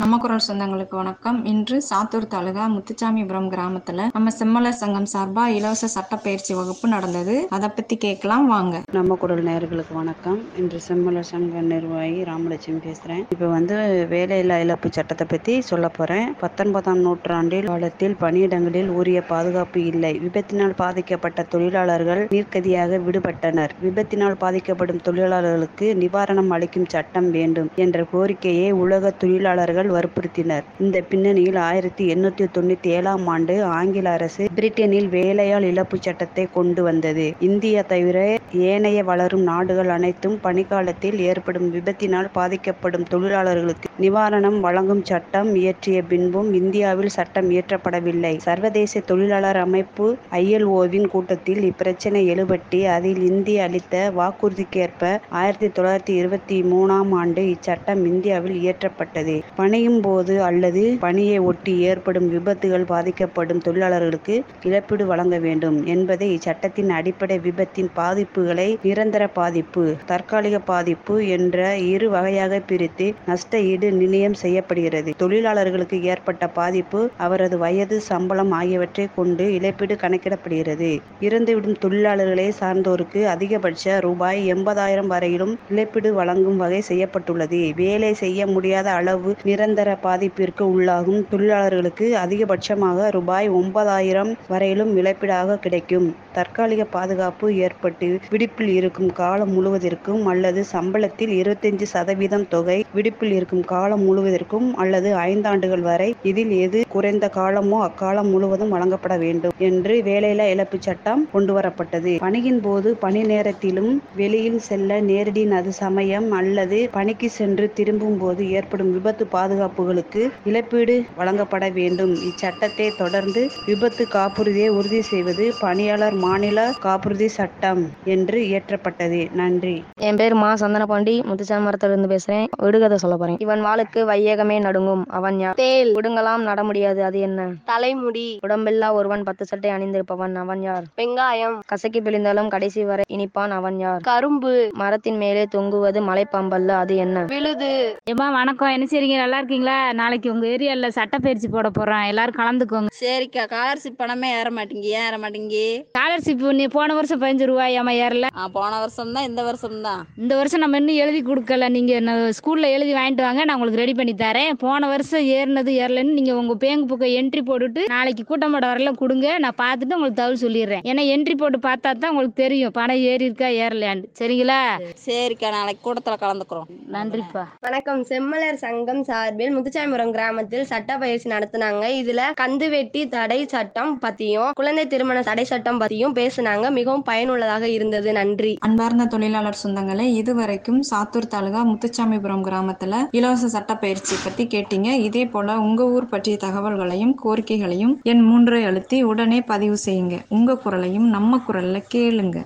நம்ம குரல் சொந்தங்களுக்கு வணக்கம் இன்று சாத்தூர் தாலுகா முத்துச்சாமிபுரம் கிராமத்துல நம்ம செம்மலர் சங்கம் சார்பா இலவச சட்டப்பயிற்சி வகுப்பு நடந்தது அதை பத்தி கேட்கலாம் வாங்க நம்ம குரல் நேயர்களுக்கு வணக்கம் இன்று செம்மலர் சங்க நிர்வாகி ராமலட்சுமி பேசுகிறேன் இப்போ வந்து வேலையில்லா இழப்பு சட்டத்தை பற்றி சொல்ல போகிறேன் பத்தொன்பதாம் நூற்றாண்டில் காலத்தில் பணியிடங்களில் உரிய பாதுகாப்பு இல்லை விபத்தினால் பாதிக்கப்பட்ட தொழிலாளர்கள் நீர்க்கதியாக விடுபட்டனர் விபத்தினால் பாதிக்கப்படும் தொழிலாளர்களுக்கு நிவாரணம் அளிக்கும் சட்டம் வேண்டும் என்ற கோரிக்கையை உலக தொழிலாளர்கள் வற்புறுத்தினர் இந்த பின்னணியில் ஆயிரத்தி எண்ணூற்றி தொண்ணூற்றி ஏழாம் ஆண்டு ஆங்கில அரசு பிரிட்டனில் வேலையால் இழப்பு சட்டத்தை கொண்டு வந்தது இந்தியா தவிர ஏனைய வளரும் நாடுகள் அனைத்தும் பணிக்காலத்தில் ஏற்படும் விபத்தினால் பாதிக்கப்படும் தொழிலாளர்களுக்கு நிவாரணம் வழங்கும் சட்டம் இயற்றிய பின்பும் இந்தியாவில் சட்டம் இயற்றப்படவில்லை சர்வதேச தொழிலாளர் அமைப்பு ஐஎல்ஓவின் கூட்டத்தில் இப்பிரச்சனை எழுபட்டி அதில் இந்தியா அளித்த வாக்குறுதிக்கேற்ப ஆயிரத்தி தொள்ளாயிரத்தி இருபத்தி மூணாம் ஆண்டு இச்சட்டம் இந்தியாவில் இயற்றப்பட்டது பணியும் போது அல்லது பணியை ஒட்டி ஏற்படும் விபத்துகள் பாதிக்கப்படும் தொழிலாளர்களுக்கு இழப்பீடு வழங்க வேண்டும் என்பதை இச்சட்டத்தின் அடிப்படை விபத்தின் பாதிப்புகளை நிரந்தர பாதிப்பு தற்காலிக பாதிப்பு என்ற இரு வகையாக பிரித்து நஷ்ட ஈடு நிர்ணயம் செய்யப்படுகிறது தொழிலாளர்களுக்கு ஏற்பட்ட பாதிப்பு அவரது வயது சம்பளம் ஆகியவற்றை கொண்டு இழப்பீடு கணக்கிடப்படுகிறது இறந்துவிடும் தொழிலாளர்களை சார்ந்தோருக்கு அதிகபட்ச ரூபாய் எண்பதாயிரம் வரையிலும் இழப்பீடு வழங்கும் வகை செய்யப்பட்டுள்ளது வேலை செய்ய முடியாத அளவு நிரந்தர பாதிப்பிற்கு உள்ளாகும் தொழிலாளர்களுக்கு அதிகபட்சமாக ரூபாய் ஒன்பதாயிரம் வரையிலும் இழப்பீடாக கிடைக்கும் தற்காலிக பாதுகாப்பு ஏற்பட்டு விடுப்பில் இருக்கும் காலம் முழுவதற்கும் அல்லது சம்பளத்தில் இருபத்தஞ்சு சதவீதம் தொகை விடுப்பில் இருக்கும் காலம் முழுவதற்கும் அல்லது ஐந்தாண்டுகள் வரை இதில் எது குறைந்த காலமோ அக்காலம் முழுவதும் வழங்கப்பட வேண்டும் என்று வேலையில்லா இழப்பு சட்டம் கொண்டுவரப்பட்டது பணியின் போது பணி நேரத்திலும் வெளியில் செல்ல நேரடி அது சமயம் அல்லது பணிக்கு சென்று திரும்பும் போது ஏற்படும் விபத்து பாதுகாப்புகளுக்கு இழப்பீடு வழங்கப்பட வேண்டும் இச்சட்டத்தை தொடர்ந்து விபத்து காப்புறுதியை உறுதி செய்வது பணியாளர் மாநில காப்புறுதி சட்டம் என்று இயற்றப்பட்டது நன்றி என் பேர் மா சந்தனபாண்டி முத்துச்சாமி மரத்துல இருந்து பேசுறேன் விடுகதை சொல்ல போறேன் இவன் வாளுக்கு வையகமே நடுங்கும் அவன் யார் தேல் விடுங்கலாம் நட முடியாது அது என்ன தலைமுடி உடம்பில்லா ஒருவன் பத்து சட்டை அணிந்திருப்பவன் அவன் யார் வெங்காயம் கசக்கி பிழிந்தாலும் கடைசி வரை இனிப்பான் அவன் யார் கரும்பு மரத்தின் மேலே தொங்குவது மலைப்பாம்பல்ல அது என்ன விழுது ஏம்மா வணக்கம் என்ன செய்றீங்க நல்லா இருக்கீங்களா நாளைக்கு உங்க ஏரியால சட்டப்பயிற்சி போட போறோம் எல்லாரும் கலந்துக்கோங்க சரிக்கா ஸ்காலர்ஷிப் பணமே ஏற மாட்டேங்கி ஏன் ஏற மாட்டேங்கி ஸ்காலர்ஷிப் நீ போன வருஷம் பதினஞ்சு ரூபாயாமா ஏறல ஆ போன வருஷம் தான் இந்த வருஷம் தான் இந்த வருஷம் நம்ம இன்னும் எழுதி கொடுக்கல நீங்க என்ன ஸ்கூல்ல எழுதி வாங்கிட்டு வாங்க நான் உங்களுக்கு ரெடி பண்ணி தரேன் போன வருஷம் ஏறினது ஏறலன்னு நீங்க உங்க பேங்க் புக்கை என்ட்ரி போட்டுட்டு நாளைக்கு கூட்டம் போட வரல கொடுங்க நான் பார்த்துட்டு உங்களுக்கு தகவல் சொல்லிடுறேன் ஏன்னா என்ட்ரி போட்டு பார்த்தா தான் உங்களுக்கு தெரியும் பணம் ஏறி இருக்கா ஏறலையான்னு சரிங்களா சரிக்கா நாளைக்கு கூட்டத்தில் கலந்துக்கிறோம் நன்றிப்பா வணக்கம் செம்மலர் சங்கம் சார்பில் முத்துச்சாமிபுரம் கிராமத்தில் சட்ட பயிற்சி நடத்தினாங்க இதுல கந்து வெட்டி தடை சட்டம் பத்தியும் குழந்தை திருமண தடை சட்டம் பத்தியும் பேசுனாங்க மிகவும் பயனுள்ளதாக இருந்தது நன்றி அன்பார்ந்த தொழிலாளர் சொந்தங்களே இதுவரைக்கும் சாத்தூர் தாலுகா முத்துச்சாமிபுரம் கிராமத்துல இலவச சட்டப்பயிற்சி பத்தி கேட்டீங்க இதே போல உங்க ஊர் பற்றிய தகவல்களையும் கோரிக்கைகளையும் என் மூன்றை அழுத்தி உடனே பதிவு செய்யுங்க உங்க குரலையும் நம்ம குரல்ல கேளுங்க